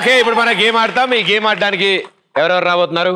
Okay ఇప్పుడు మన game ఆడతాం ఈ గేమ్ ఆడడానికి ఎవరెవరు రాబోతున్నారు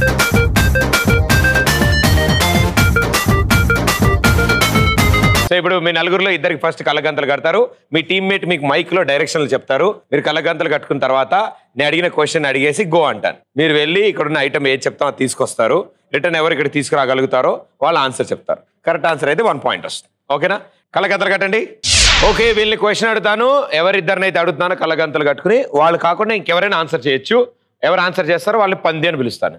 సో ఇప్పుడు మీ నలుగురిలో ఇద్దరికి ఫస్ట్ కళ్ళగంతలు కడతారు మీ టీమ్మేట్ మీకు మైక్ లో డైరెక్షన్లు చెప్తారు మీరు కళ్ళగంతలు కట్టుకున్న తర్వాత నేను అడిగిన క్వశ్చన్ అడిగేసి గో అంటాను మీరు వెళ్ళి ఇక్కడ ఉన్న ఐటమ్ ఏది చెప్తామో అది తీసుకొస్తారు రిటర్న్ ఎవరు ఇక్కడ తీసుకురాగలుగుతారో వాళ్ళు ఆన్సర్ చెప్తారు కరెక్ట్ ఆన్సర్ అయితే వన్ పాయింట్ వస్తుంది ఓకేనా కళ్ళగంతలు కట్టండి ఓకే వీళ్ళని క్వశ్చన్ అడుగుతాను ఎవరిద్దరినైతే అడుగుతానో కళ్ళగంతలు కట్టుకుని వాళ్ళు కాకుండా ఇంకెవరైనా ఆన్సర్ చేయొచ్చు ఎవరు ఆన్సర్ చేస్తారో వాళ్ళు పంది అని పిలుస్తాను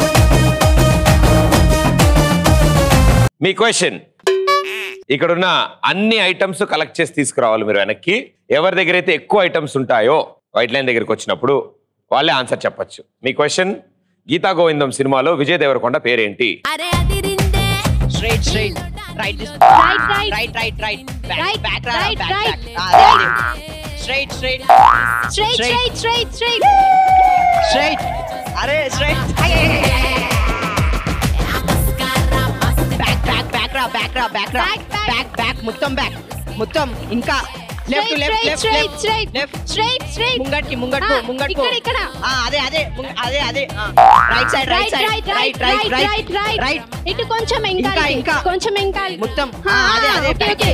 మీ క్వశ్చన్ ఇక్కడున్న అన్ని ఐటమ్స్ కలెక్ట్ చేసి తీసుకురావాలి మీరు వెనక్కి ఎవరి దగ్గర అయితే ఎక్కువ ఐటమ్స్ ఉంటాయో వైట్ లైన్ దగ్గరికి వచ్చినప్పుడు వాళ్ళే ఆన్సర్ చెప్పొచ్చు మీ క్వశ్చన్ గీతా గోవిందం సినిమాలో విజయ్ దేవరకొండ పేరేంటి straight straight right Right, right. Right right right Right, back right, back right. Straight straight Straight, Straight. straight, straight, straight. Straight అరే స్ట్రైట్ బ్యాక్ బ్యాక్ బ్యాక్ రా బ్యాక్ రా బ్యాక్ రా Back, back. బ్యాక్ బ్యాక్ మొత్తం back మొత్తం ఇంకా left Straight, left straight, left straight, left straight. Left Straight, straight. ముంగట్కి ముంగట్కు ఆ, ముంగట్కు ఇక్కడ, ఇక్కడ. ఆ, అదే అదే ముంగ- అదే అదే right side Right, right right, side right, right right, right right, right. Right ఇటు కొంచెం ఇంకా ఇంకా, ఇంకా. కొంచెం ఇంకా మొత్తం ఆ, ఆ, అదే అదే ఓకే, back. ఓకే.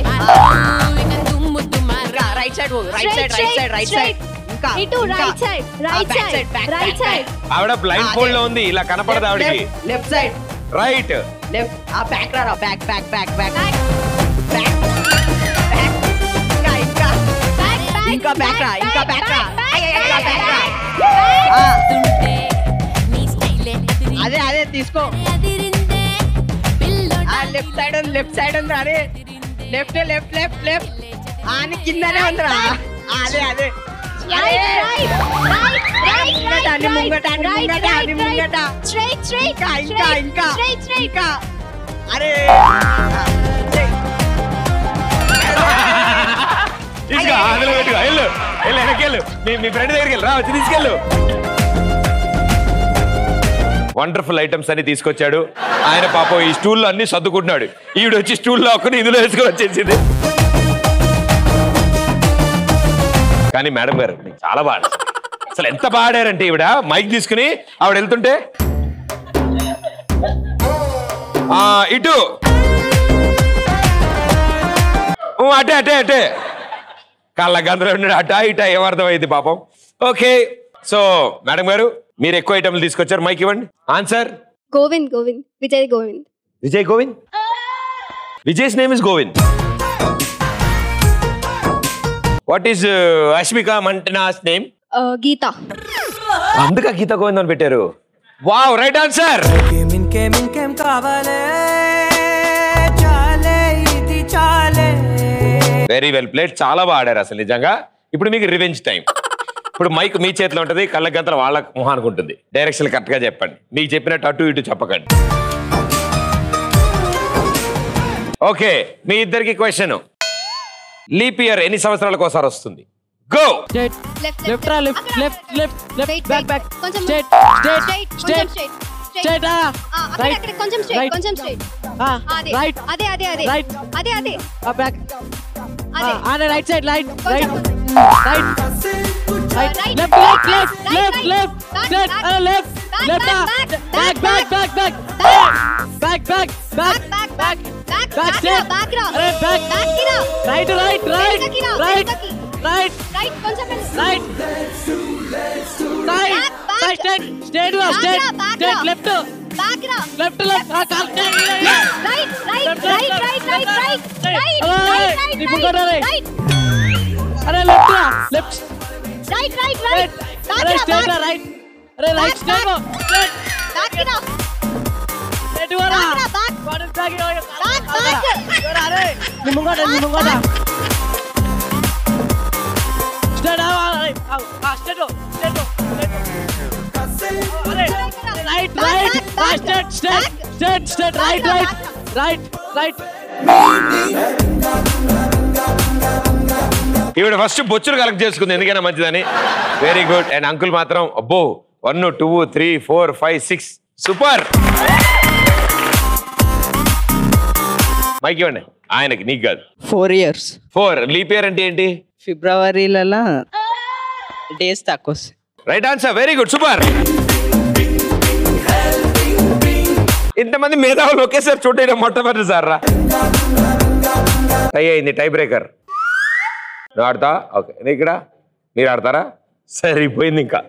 ఇంకా right side right Straight, side right side right side straight. ఇంకా ఇటు ఇంకా. Right side right back side side, back, right back, side ఆవిడ బ్లైండ్ అదే. ఫోల్డ్ లో ఉంది ఇలా కనపడదు ఆవిడకి లెఫ్ట్ సైడ్ రైట్ లెఫ్ట్ ఆ బ్యాక్ రా back back back back back back ఇంకా ఇంకా ఇంకా బ్యాక్ రా ఇంకా బ్యాక్ రా అయ్య, అయ్య, ఇంకా బ్యాక్ రా ఆ, అదే అదే తీసుకో ఆ లెఫ్ట్ సైడ్ ఉంది లెఫ్ట్ సైడ్ ఉంది అరే లెఫ్ట్ లెఫ్ట్ లెఫ్ట్ లెఫ్ట్ ఆని కిందనే ఉందిరా ఆ, అదే అదే ముంగట, అన్ని ముంగట, అన్ని ముంగట, అన్ని ముంగట. స్ట్రైట్ స్ట్రైట్ ఇంకా ఇంకా ఇంకా స్ట్రైట్ స్ట్రైట్ ఇంకా అరే తీసుకో అందులో పెట్టుకో వెళ్ళు వెళ్ళు వెనక్కి వెళ్ళు మీ మీ ఫ్రెండ్ దగ్గరికి వెళ్ళు రా వచ్చి తీసుకెళ్ళు వండర్ఫుల్ ఐటమ్స్ అన్ని తీసుకొచ్చాడు ఆయన పాపం ఈ స్టూల్లో అన్ని సర్దుకుంటున్నాడు ఈవిడ వచ్చి స్టూల్లో ఒక్కని ఇందులో వేసుకొని వచ్చేసింది కానీ మేడం గారు మీకు చాలా బాగా ఆడారు. అసలు ఎంత బాగా ఆడారంటే ఈవిడ మైక్ తీసుకుని ఆవిడ వెళ్తుంటే ఆ, ఇటు ఊ, అటే అటే అటే కళ్ళ గందలో ఉన్నాడు అటా ఇటా ఏమర్థమైంది పాపం ఓకే సో మేడం గారు మీరు ఎక్కువ ఐటమ్లు తీసుకొచ్చారు మైక్ ఇవ్వండి answer Govind Govind Vijay Govind Vijay Govind Vijay's name is Govind what is Rashmika Mandanna's name Geetha అందుక గీత గోవింద్ అని పెట్టారు వావ్ రైట్ ఆన్సర్ ఇంకేం ఇంకేం ఇంకేం కావాలే చాలే ఇది చాలే వెరీ వెల్ ప్లేట్ చాలా బాగా ఆడారు అసలు నిజంగా ఇప్పుడు మీకు రివెంజ్ టైం ఇప్పుడు మైక్ మీ చేతిలో ఉంటుంది కళ్ళ గంతలు వాళ్ళ మొహానికి ఉంటుంది డైరెక్షన్ కరెక్ట్ గా చెప్పండి మీకు చెప్పినట్టు అటు ఇటు చెప్పకండి ఓకే మీ ఇద్దరికి క్వశ్చన్ లీప్ ఇయర్ ఎన్ని సంవత్సరాలకు ఒకసారి వస్తుంది గో లెఫ్ట్ లెఫ్ట్ రా left left left left back back కొంచెం స్ట్రైట్ స్ట్రైట్ స్ట్రైట్ స్ట్రైట్ కొంచెం స్ట్రైట్ స్ట్రైట్ ఆ అక్కడ రైట్ అక్కడ కొంచెం స్ట్రైట్ Right. కొంచెం స్ట్రైట్ ఆ అదే రైట్ అదే అదే అదే Right. అదే అదే ఆ బ్యాక్ అదే ఆనే రైట్ సైడ్ రైట్ కొంచెం right right Right. Left left left Right, left right. Left Back, straight back. ఆ left Back, left back, back, back back back, back back back back back back back Back back step. back రా అరే back. back కి రా right right right వెనకకి రా, right వెనకకి. Right right కొంచెం వెళ్ళు. Right Back, right back. Right straight straight రా Back స్ట్రైట్ రా, back స్ట్రైట్ రా. లెఫ్ట్ back రా లెఫ్ట్ లెఫ్ట్ ఆ call right right right right right right right అరే, రైట్ రైట్ నీ ముంగట రే. రైట్ అరే లెఫ్ట్ రా left right right right right back అరే రా, స్ట్రైట్ రా back. రైట్ అరే right Back, straight back. Straight back కి రా స్ట్రైట్ వరా back రా back వాడు బ్యాక్ Back, back. అరే నీ ముంగట నీ ముంగట స్ట్రైట్ ఆ అరే ఆ స్ట్రైట్ స్ట్రైట్ అరే right Back, right back, back. Straight straight Back. Straight straight Back right రా, రైట్ back రైట్ రైట్ ఈవిడ ఫస్ట్ బొచ్చులు కలెక్ట్ చేసుకుంది ఎందుకైనా మంచిదని వెరీ గుడ్ అండ్ అంకుల్ మాత్రం అబ్బో one two three four five six super mic ఇవ్వండి ఆయనకి నీకు కాదు four years four leap year అంటే ఏంటి ఫిబ్రవరిలలో డేస్ తక్కువ వస్తాయి right answer very good super ఇంతమంది మేధావులు ఒకేసారి చూడడం మొట్టమొదటి సార్ రా టై అయింది టై బ్రేకర్ నువ్వు ఆడతా ఓకే నీ ఇక్కడ మీరు ఆడతారా సరిపోయింది ఇంకా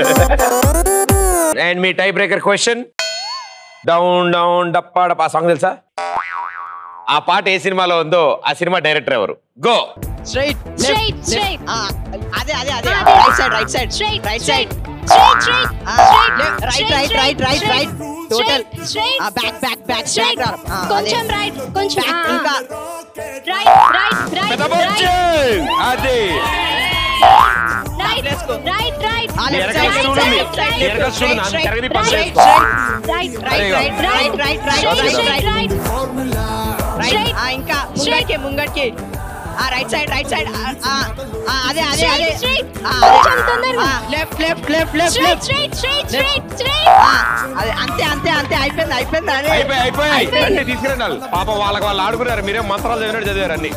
అండ్ మీ tie breaker question down down డప్పా డప్పా ఆ సాంగ్ తెలుసా ఆ పాట ఏ సినిమాలో ఉందో ఆ సినిమా డైరెక్టర్ ఎవరు గో స్ట్రైట్ Straight, straight. అదే అదే అదే అదే. Right side right side Straight, right straight. Side Straight, straight. Straight. Right Straight, right right right straight. Right total Straight, straight. Back back back Straight. Back కొంచెం right కొంచెం Back, ఆ. ఇంకా right right right right అది right Let's go. Right right ఆ, left ఎరగ side, చూడు left మీ. side, left side, ఎరగ చూడు, right, నన్ను right, తిరగది right, పని right, చేసుకో. Right right, right, right, right, right, right, right, right, right right. Straight. ఆ, ఇంకా ముంగట్కి ముంగట్కి ఆ రైట్ సైడ్ రైట్ సైడ్ అదే అదే అదే Straight, straight. కొంచెం తొందరగా. Left left left left straight left straight straight straight straight అదే అంతే అంతే అంతే అయిపోయింది అయిపోయింది అదే అయిపోయి అయిపోయి అన్ని తీసుకురండి వాళ్ళు. పాపం వాళ్ళకి వాళ్ళు ఆడుకున్నారు మీరేం మంత్రాలు చదివినట్టు చదివారు అన్ని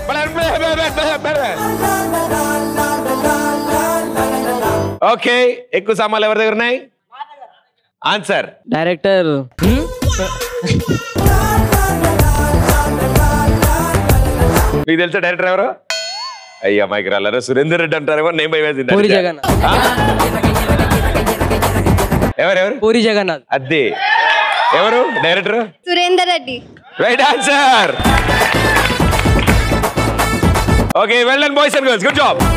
ఓకే ఎక్కువ సామాన్లు ఎవరి దగ్గర ఉన్నాయి ఆన్సర్ డైరెక్టర్ మీకు తెలుసా డైరెక్టర్ ఎవరు అయ్యా మైకి రాలేరు సురేందర్ రెడ్డి అంటారేమో నేను భయం వేసింది పూరి అడిగా. జగన్నాథ్ ఆ? ఎవరెవరు పూరి జగన్నాథ్ అద్ది ఎవరు director Surender Reddy right answer okay well done boys and girls good job